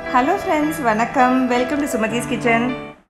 hello friends வணக்கம் welcome to Sumathi's kitchen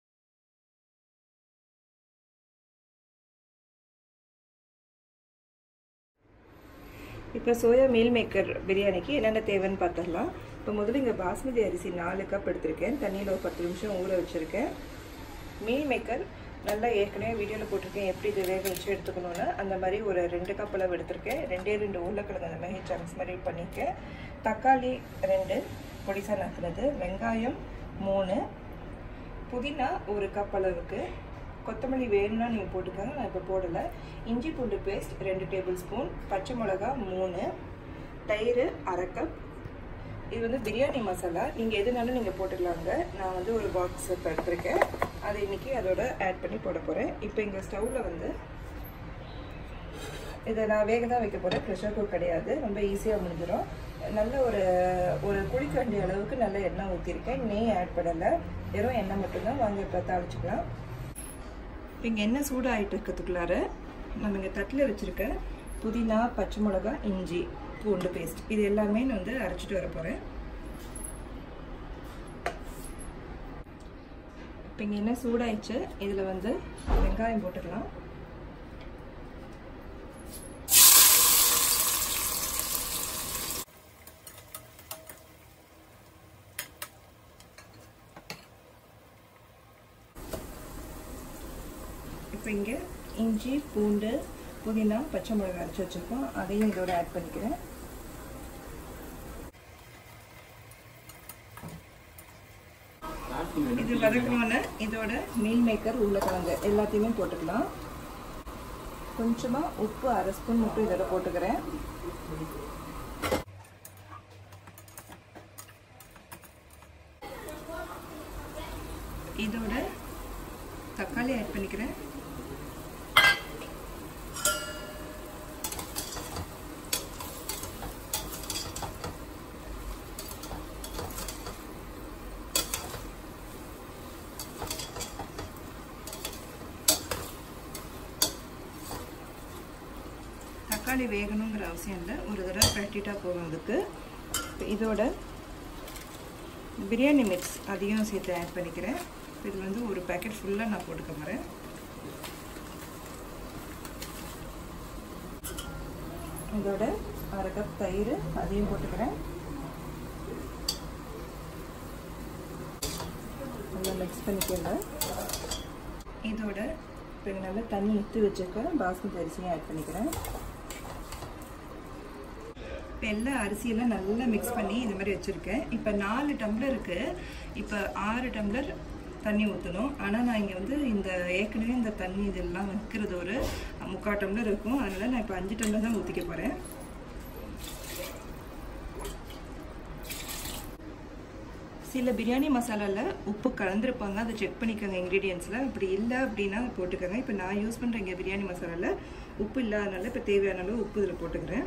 இப்போ soya meal maker பிரியாணிக்கு என்னென்ன தேவைன்னு பார்த்துடலாம் இப்போ முதல்ல இங்கே பாஸ்மதி அரிசி நாலு கப் எடுத்திருக்கேன் தண்ணியில் ஒரு பத்து நிமிஷம் ஊற வச்சுருக்கேன் மீல் மேக்கர் நல்லா ஏற்கனவே வீடியோவில் போட்டிருக்கேன் எப்படி இது வேக வச்சு எடுத்துக்கணும்னு அந்த மாதிரி ஒரு ரெண்டு கப் அளவு எடுத்திருக்கேன் ரெண்டே ரெண்டு உருளைக்கிழங்கு அந்த மாதிரி சங்க்ஸ் மாதிரி பண்ணியிருக்கேன் தக்காளி ரெண்டு பொடிசா நக்குறது வெங்காயம் மூணு புதினா ஒரு கப் அளவுக்கு கொத்தமல்லி வேணும்னா நீங்கள் போட்டுக்கோங்க நான் இப்போ போடலை இஞ்சி பூண்டு பேஸ்ட் ரெண்டு டேபிள் ஸ்பூன் பச்சை மிளகா மூணு தயிர் அரை கப் இது வந்து பிரியாணி மசாலா நீங்கள் எதுனாலும் நீங்கள் போட்டுக்கலாங்க நான் வந்து ஒரு பாக்ஸ் இப்போ எடுத்திருக்கேன் அதை இன்றைக்கி அதோட ஆட் பண்ணி போட போகிறேன் இப்போ இங்கே ஸ்டவ்வில் வந்து இதை நான் வேக தான் வைக்க போகிறேன் ப்ரெஷர் குக் கிடையாது ரொம்ப ஈஸியாக முடிஞ்சிடும் நல்ல ஒரு ஒரு குழிக்கண்டி அளவுக்கு நல்ல எண்ணெய் ஊற்றிருக்கேன் நெய் ஆட் பண்ணலை வெறும் எண்ணெய் மட்டும்தான் வாங்க இப்போ தாளிச்சிக்கலாம் இப்போ இங்கே எண்ணெய் சூடாகிட்டு இருக்கிறதுக்குள்ளார நம்ம இங்கே தட்டில் வச்சுருக்க புதினா பச்சை மிளகா இஞ்சி பூண்டு பேஸ்ட் இது எல்லாமே நான் வந்து அரைச்சிட்டு வர போகிறேன் இப்போ இங்கே என்ன சூடாயிடுச்சு இதில் வந்து வெங்காயம் போட்டுக்கலாம் இப்போ இங்கே இஞ்சி பூண்டு புதினா பச்சை மிளகாய் அரைச்சி வச்சுருக்கோம் அதையும் இதோட ஆட் பண்ணிக்கிறேன் இது வதக்கணுன்னு இதோட மீல் மேக்கர் உருளைக்கிழங்கு எல்லாத்தையுமே போட்டுக்கலாம் கொஞ்சமாக உப்பு அரை ஸ்பூன் மட்டும் இதோட போட்டுக்கிறேன் இதோட தக்காளி ஆட் பண்ணிக்கிறேன் தக்காளி வேகணுங்கிற அவசியம் இல்லை ஒரு தடவை பிரட்டிட்டா போகும் அதுக்கு இதோட பிரியாணி மிக்ஸ் அதையும் சேர்த்து ஆட் பண்ணிக்கிறேன் இது வந்து ஒரு பேக்கெட் ஃபுல்லாக நான் போட்டுக்க போகிறேன் இதோட அரை கப் தயிர் அதையும் போட்டுக்கிறேன் நல்லா மிக்ஸ் பண்ணிக்கோங்க இதோட இப்போ நல்லா தண்ணி எடுத்து வச்சுருக்க பாஸ்மதி அரிசியும் ஆட் பண்ணிக்கிறேன் இப்போ எல்லா அரிசியெல்லாம் நல்லா மிக்ஸ் பண்ணி இந்த மாதிரி வச்சுருக்கேன் இப்போ நாலு டம்ளருக்கு இப்போ ஆறு டம்ளர் தண்ணி ஊற்றணும் ஆனால் நான் இங்கே வந்து இந்த ஏற்கனவே இந்த தண்ணி இதெல்லாம் வைக்கிறது ஒரு முக்கால் டம்ளர் இருக்கும் அதனால் நான் இப்போ அஞ்சு டம்ளர் தான் ஊற்றிக்க போகிறேன் சில பிரியாணி மசாலாவில் உப்பு கலந்துருப்பாங்க அதை செக் பண்ணிக்கோங்க இன்க்ரீடியன்ஸில் அப்படி இல்லை அப்படின்னா போட்டுக்கோங்க இப்போ நான் யூஸ் பண்ணுற இங்கே பிரியாணி மசாலாவில் உப்பு இல்லாதனால இப்போ தேவையான அளவு உப்பு இதில் போட்டுக்கிறேன்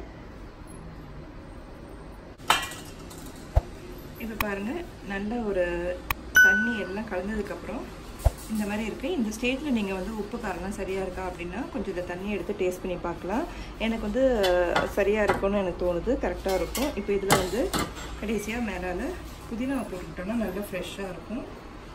இப்போ பாருங்கள் நல்ல ஒரு தண்ணி எல்லாம் கலந்ததுக்கப்புறம் இந்த மாதிரி இருக்குது இந்த ஸ்டேஜில் நீங்கள் வந்து உப்பு காரம்லாம் சரியாக இருக்கா அப்படின்னா கொஞ்சம் இந்த தண்ணியை எடுத்து டேஸ்ட் பண்ணி பார்க்கலாம் எனக்கு வந்து சரியாக இருக்கும்னு எனக்கு தோணுது கரெக்டாக இருக்கும் இப்போ இதில் வந்து கடைசியாக மேலால் புதினாவை போட்டுக்கிட்டோம்னா நல்லா ஃப்ரெஷ்ஷாக இருக்கும்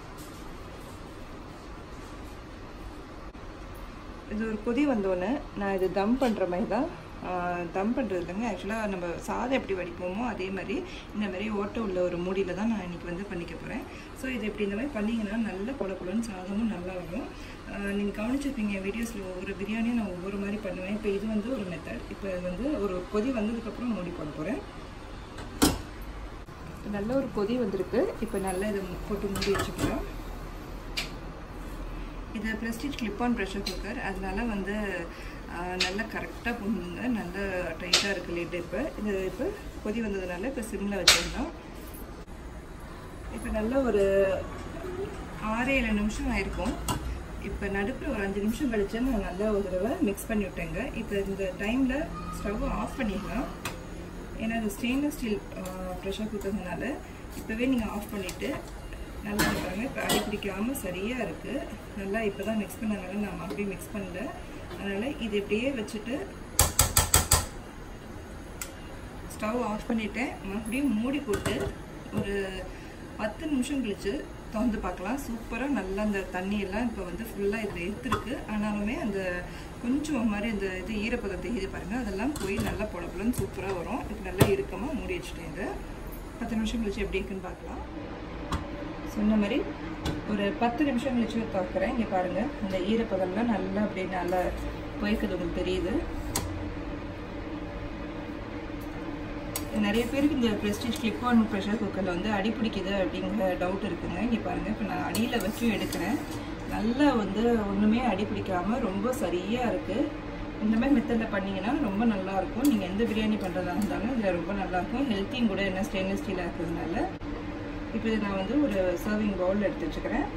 இது ஒரு கொதி வந்தோடனே நான் இது தம் பண்ணுற மாதிரி தான் தம் பண்ணுறது இல்லைங்க ஆக்சுவலாக நம்ம சாதம் எப்படி வடிப்போமோ அதே மாதிரி இந்த மாதிரி ஓட்டை உள்ள ஒரு மூடியில் தான் நான் இன்றைக்கி வந்து பண்ணிக்க போகிறேன் ஸோ இது இப்படி இந்த மாதிரி பண்ணிங்கன்னா நல்ல குழ குழன்னு சாதமும் நல்லா வரும் நீங்கள் கவனிச்சிருப்பீங்க வீடியோஸில் ஒவ்வொரு பிரியாணியும் நான் ஒவ்வொரு மாதிரி பண்ணுவேன் இப்போ இது வந்து ஒரு மெத்தட் இப்போ இது வந்து ஒரு கொதி வந்ததுக்கப்புறம் மூடி போட போகிறேன் நல்ல ஒரு கொதி வந்திருக்கு இப்போ நல்லா இதை போட்டு மூடி வச்சுக்கலாம் இது Prestige clip on pressure cooker அதனால வந்து நல்லா கரெக்டாக பொண்ணுங்க நல்ல டைட்டாக இருக்குது லிட் இப்போ இது இப்போ கொதி வந்ததுனால இப்போ சிம்மில் வச்சிடலாம் இப்போ நல்ல ஒரு ஆறு ஏழு நிமிஷம் ஆயிருக்கும் இப்போ நடுப்பில் ஒரு அஞ்சு நிமிஷம் கழிச்சு நான் நல்லா ஒரு தடவை மிக்ஸ் பண்ணி விட்டேங்க இப்போ இந்த டைமில் ஸ்டவ் ஆஃப் பண்ணிடலாம் ஏன்னா இது ஸ்டெயின்லெஸ் ஸ்டீல் ப்ரெஷர் குக்கர்னால இப்போவே நீங்கள் ஆஃப் பண்ணிவிட்டு நல்லா இருக்காங்க இப்போ அடி பிடிக்காமல் சரியாக இருக்குது நல்லா இப்போ தான் மிக்ஸ் பண்ணனால நான் மறுபடியும் மிக்ஸ் பண்ணல அதனால் இது இப்படியே வச்சுட்டு ஸ்டவ் ஆஃப் பண்ணிவிட்டேன் மறுபடியும் மூடி போட்டு ஒரு பத்து நிமிஷம் கழிச்சு திறந்து பார்க்கலாம் சூப்பராக நல்லா அந்த தண்ணியெல்லாம் இப்போ வந்து ஃபுல்லாக இதில் எடுத்துருக்கு ஆனாலுமே அந்த கொஞ்சம் மாதிரி இந்த இது ஈரப்பதம் தெரியுது பாருங்கள் அதெல்லாம் போய் நல்லா புடப்புலன்னு சூப்பராக வரும் இப்போ நல்லா இறுக்கமாக மூடி வச்சுட்டேன் இதை பத்து நிமிஷம் கழிச்சு எப்படி இருக்குன்னு பார்க்கலாம் சொன்ன மாதிரி ஒரு பத்து நிமிஷம் கழிச்சு திறக்கிறேன் இங்கே பாருங்கள் இந்த ஈரப்பதம்லாம் நல்லா அப்படியே நல்லா போய்க்குது உங்களுக்கு தெரியுது நிறைய பேருக்கு இந்த ப்ரெஸ்டீஜ் கிளிப் ஆன் ப்ரெஷர் குக்கரில் வந்து அடி பிடிக்குது அப்படிங்கிற டவுட் இருக்குங்க இங்கே பாருங்கள் இப்போ நான் அடியில் வச்சும் எடுக்கிறேன் நல்லா வந்து ஒன்றுமே அடி பிடிக்காமல் ரொம்ப சரியாக இருக்குது இந்த மாதிரி மெத்தடில் பண்ணிங்கன்னா ரொம்ப நல்லாயிருக்கும் நீங்கள் எந்த பிரியாணி பண்ணுறதா இருந்தாலும் இதில் ரொம்ப நல்லாயிருக்கும் ஹெல்த்தியும் கூட என்ன ஸ்டெயின்லெஸ் ஸ்டீலாக இருக்கிறதுனால இப்போ இதை நான் வந்து ஒரு சர்விங் பவுலில் எடுத்து வச்சுக்கிறேன்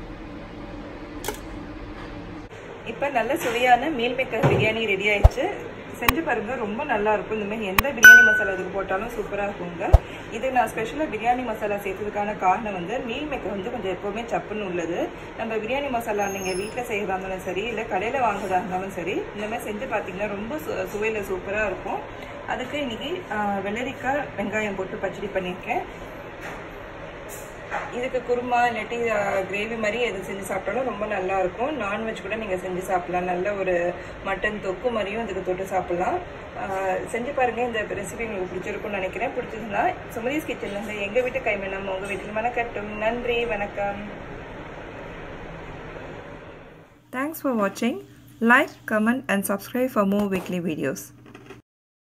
இப்போ நல்ல சுவையான மீல் மேக்கர் பிரியாணி ரெடி ஆயிடுச்சு செஞ்சு பாருங்க ரொம்ப நல்லா இருக்கும் இந்த மாதிரி எந்த பிரியாணி மசாலா இதுக்கு போட்டாலும் சூப்பராக இருக்குங்க இது நான் ஸ்பெஷலாக பிரியாணி மசாலா சேர்த்ததுக்கான காரணம் வந்து மீல் மேக்கர் வந்து கொஞ்சம் எப்போவுமே சப்புன்னு உள்ளது நம்ம பிரியாணி மசாலா நீங்கள் வீட்டில் செய்கிறதா இருந்தாலும் சரி இல்லை கடையில் வாங்குறதா இருந்தாலும் சரி இந்த மாதிரி செஞ்சு பார்த்தீங்கன்னா ரொம்ப சு சுவையில் சூப்பராக இருக்கும் அதுக்கு இன்னைக்கு வெள்ளரிக்காய் வெங்காயம் போட்டு பச்சடி பண்ணியிருக்கேன் இதுக்கு குருமா இல்லாட்டி கிரேவி மாதிரி எது செஞ்சு சாப்பிட்டாலும் ரொம்ப நல்லா இருக்கும் நான்வெஜ் கூட நீங்கள் செஞ்சு சாப்பிடலாம் நல்ல ஒரு மட்டன் தொக்கு மாதிரியும் இதுக்கு தொட்டு சாப்பிடலாம் செஞ்சு பாருங்கள் இந்த ரெசிபி உங்களுக்கு பிடிச்சிருக்கும்னு நினைக்கிறேன் பிடிச்சதுன்னா சுமதிஸ் கிச்சன்லேருந்து எங்கள் வீட்டு கைமணம் உங்கள் வீட்டில் மனக்கட்டும் நன்றி வணக்கம் தேங்க்ஸ் ஃபார் வாட்சிங் like comment and subscribe for more weekly videos